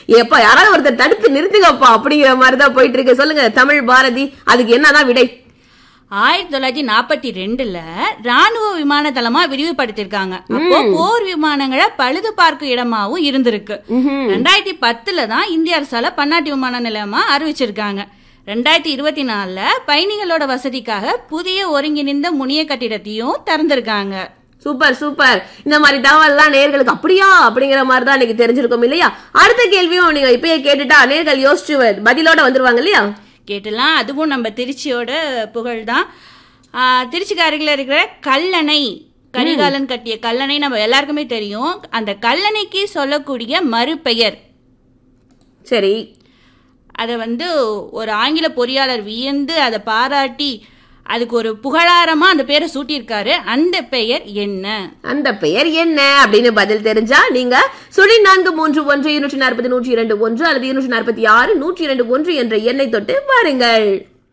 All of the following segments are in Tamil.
எப்ப யாராவது ஒருத்தர் தடுத்து நிறுத்துங்கப்பா அப்படிங்கிற மாதிரி தான் போயிட்டு இருக்கு சொல்லுங்க தமிழ் பாரதி அதுக்கு என்னதான் விடை ஆயிரத்தி தொள்ளாயிரத்தி நாற்பத்தி ரெண்டுல ராணுவ விமான தளமா விரிவுபடுத்திருக்காங்க அப்போ போர் விமானங்களை பழுது பார்க்கும் இடமாவும் இருந்திருக்கு ரெண்டாயிரத்தி பத்துல தான் இந்திய அரசால பன்னாட்டு விமான நிலையமா அறிவிச்சிருக்காங்க ரெண்டாயிரத்தி இருபத்தி நாலுல பயணிகளோட வசதிக்காக புதிய ஒருங்கிணைந்த முனைய கட்டிடத்தையும் திறந்திருக்காங்க சூப்பர் சூப்பர் இந்த மாதிரி தகவல்லாம் நேர்களுக்கு அப்படியா அப்படிங்கிற மாதிரி தான் இன்னைக்கு தெரிஞ்சிருக்கும் இல்லையா அடுத்த கேள்வியும் நீங்க இப்பயே கேட்டுட்டா நேர்கள் யோசிச்சு வ- பதிலோட வந்துருவாங்க இல்லையா கேட்டலாம் அதுவும் நம்ம திருச்சியோட புகழ் தான் திருச்சிக்கு அருகில் இருக்கிற கல்லணை கரிகாலன் கட்டிய கல்லணை நம்ம எல்லாருக்குமே தெரியும் அந்த கல்லணைக்கு சொல்லக்கூடிய மறுபெயர் சரி அதை வந்து ஒரு ஆங்கில பொறியாளர் வியந்து அதை பாராட்டி அதுக்கு ஒரு புகழாரமா அந்த பேரை சூட்டியிருக்காரு அந்த பெயர் என்ன அந்த பெயர் என்ன அப்படின்னு பதில் தெரிஞ்சா நீங்க சுழி நான்கு மூன்று ஒன்று இருநூற்றி நாற்பது நூற்றி இரண்டு ஒன்று அல்லது இருநூற்றி நாற்பத்தி ஆறு நூற்றி இரண்டு ஒன்று என்ற எண்ணை தொட்டு பாருங்கள்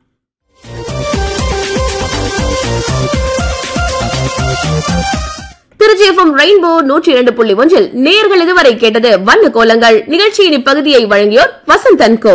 திருச்சி எஃப்எம் ரெயின்போ நூற்றி இரண்டு புள்ளி ஒன்றில் நேர்கள் இதுவரை கேட்டது வண்ண கோலங்கள் நிகழ்ச்சியின் இப்பகுதியை வழங்கியோர் வசந்தன் கோ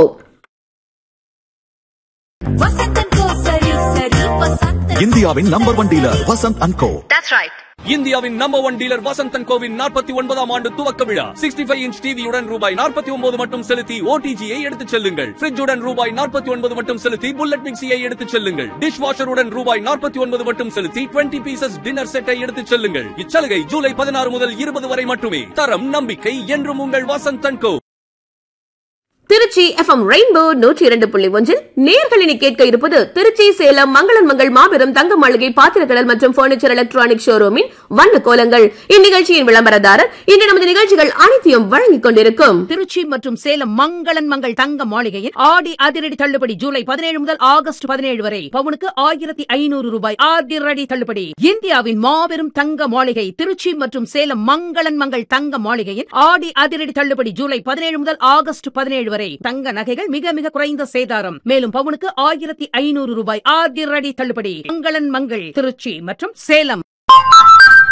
வசந்தன் கோ சரி சரி வசந்தன் இந்தியாவின் number one dealer Vasanth and co இந்தியாவின் நம்பர் ஒன் டீலர் வசந்தன் கோவின் நாற்பத்தி ஒன்பதாம் ஆண்டு துவக்க விழா சிக்ஸ்டி ஃபைவ் இன்ச் டிவியுடன் ரூபாய் நாற்பத்தி ஒன்பது மட்டும் செலுத்தி ஓடிஜியை எடுத்துச் செல்லுங்கள் ஃபிரிட்ஜுடன் ரூபாய் நாற்பத்தி ஒன்பது மட்டும் செலுத்தி புல்லட் மிக்சியை எடுத்துச் செல்லுங்கள் டிஷ் வாஷருடன் ரூபாய் நாற்பத்தி ஒன்பது மட்டும் செலுத்தி டுவெண்ட்டி பீசஸ் டின்னர் செட்டை எடுத்துச் செல்லுங்கள் இச்சலுகை ஜூலை பதினாறு முதல் இருபது வரை மட்டுமே தரம் நம்பிக்கை என்றும் உங்கள் Vasanthan co Trichy FM rainbow நூற்றி இரண்டு புள்ளி ஒன்றில் நேர்களினி கேட்க இருப்பது திருச்சி சேலம் மங்களன் மங்கள் மாபெரும் தங்க மாளிகை பாத்திரக்கடல் மற்றும் பர்னிச்சர் எலக்ட்ரானிக் ஷோரூமின் வண்ண கோலங்கள் இந்நிகழ்ச்சியின் விளம்பரதாரர் இன்று நமது நிகழ்ச்சிகள் அனைத்தையும் வழங்கிக் கொண்டிருக்கும் திருச்சி மற்றும் சேலம் மங்களன் மங்கள் தங்க மாளிகையில் ஆடி அதிரடி தள்ளுபடி ஜூலை பதினேழு முதல் ஆகஸ்ட் பதினேழு வரை பவுனுக்கு ஆயிரத்தி ஐநூறு ரூபாய் அதிரடி தள்ளுபடி இந்தியாவின் மாபெரும் தங்க மாளிகை திருச்சி மற்றும் சேலம் மங்களன் மங்கள் தங்க மாளிகையில் ஆடி அதிரடி தள்ளுபடி ஜூலை பதினேழு முதல் ஆகஸ்ட் பதினேழு வரை தங்க நகைகள் மிக மிக குறைந்த சேதாரம் மேலும் பவுனுக்கு ஆயிரத்தி ஐநூறு ரூபாய் அதிரடி தள்ளுபடி மங்களன் மங்கள் திருச்சி மற்றும் சேலம்